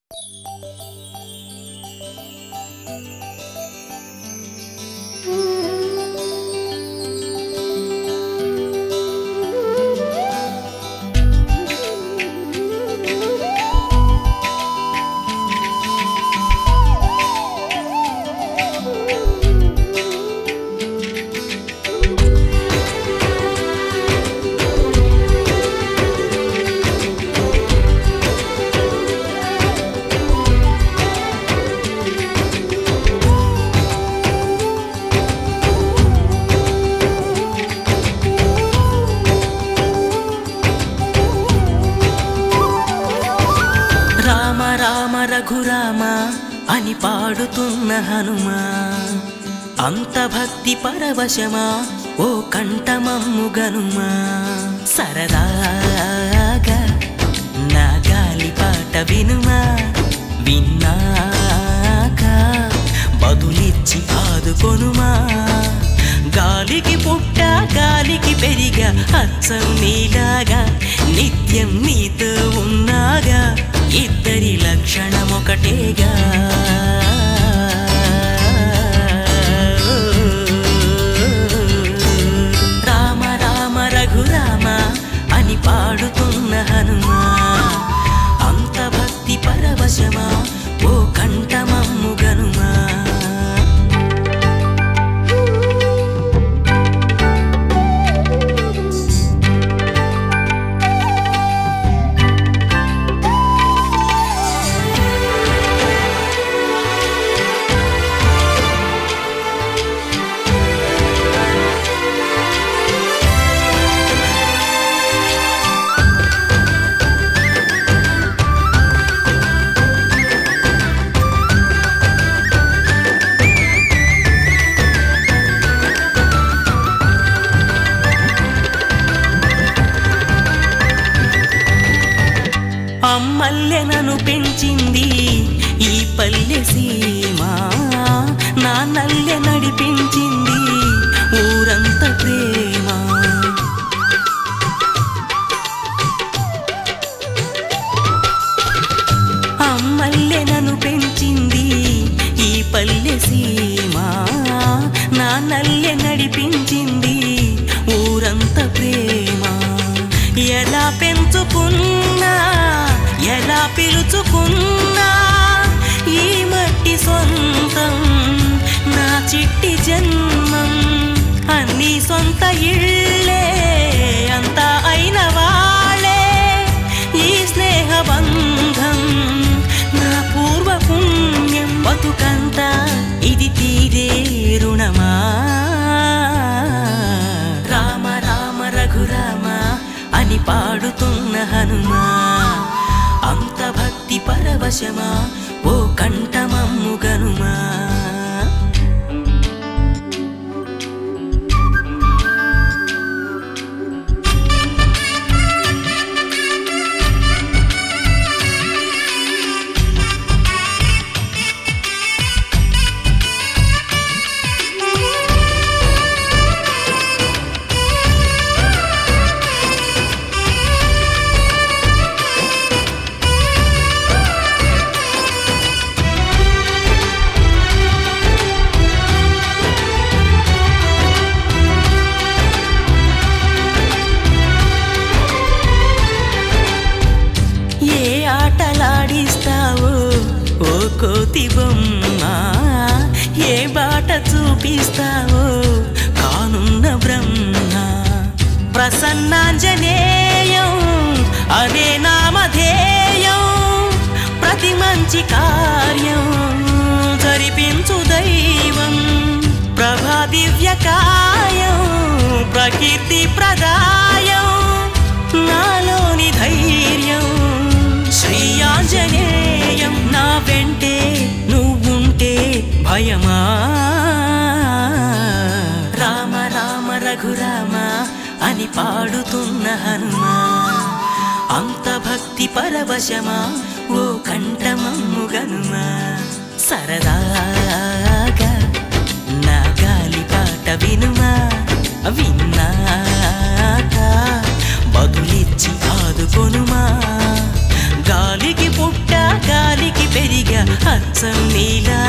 రామ రామ రఘురామ అని పాడుతున్న హనుమా అంత భక్తి పరవశమా ఓ కంఠమమ్ము గనుమా సరదాగా నా గాలి పాట వినుమా విన్నాక బదులిచ్చి ఆదుకొనుమా గాలికి పుట్ట గాలికి పెరిగా అచ్చం నీలాగా నిత్యం నీతో ఉన్నాగా ఇద్దరి లక్షణం ఒకటేగా రామ రామ రఘురామ అని పాడుతున్న హనుమా అంత భక్తి పరవశమా ఓ కంఠమమ్ము గనుమా అమ్మల్లె నన్ను పెంచింది ఈ పల్లె సీమ నాన్నల్లె నడిపించింది ఊరంత ప్రేమ అమ్మల్లె నన్ను పెంచింది ఈ పల్లె సీమ నాన్నల్లె నడిపించింది ఊరంత ప్రేమ ఎలా పెంచుకున్నా ఎలా పిలుచుకున్నా ఈ మట్టి సొంతం నా చిట్టి జన్మం అన్ని సొంత ఇళ్ళే అంతా అయిన వాళ్ళే ఈ స్నేహ బంధం నా పూర్వ పుణ్యం బతుకంతా ఇది తీరే రుణమా రామ రామ రఘురామ అని పాడుతున్న హనుమా అంత భక్తి పరవశమా ఓ కంఠమమ్ము గనుమా ఏ ఆటలాడిస్తావో ఓ కోతి బొమ్మ ఏ బాట చూపిస్తావో కానున్న బ్రహ్మ ప్రసన్నాంజనేయం అనే నామధేయం ప్రతి మంచి కార్యం జరిపించు దైవం ప్రభా దివ్య కాయం ప్రకీర్తి ప్రదాయం నాలోని ధైర్యం శ్రీ ఆంజనేయం నా వెంటే నువ్వుంటే భయమా రామ రామ రఘురామ అని పాడుతున్న హనుమా అంత భక్తి పరవశమా ఓ కంఠమమ్ము గనుమా సరదాగా నా గాలి పాట వినుమా విన్నాక బదులిచ్చి ఆదుకొనుమా గాలికి పుట్ట గాలికి అచ్చం నీలా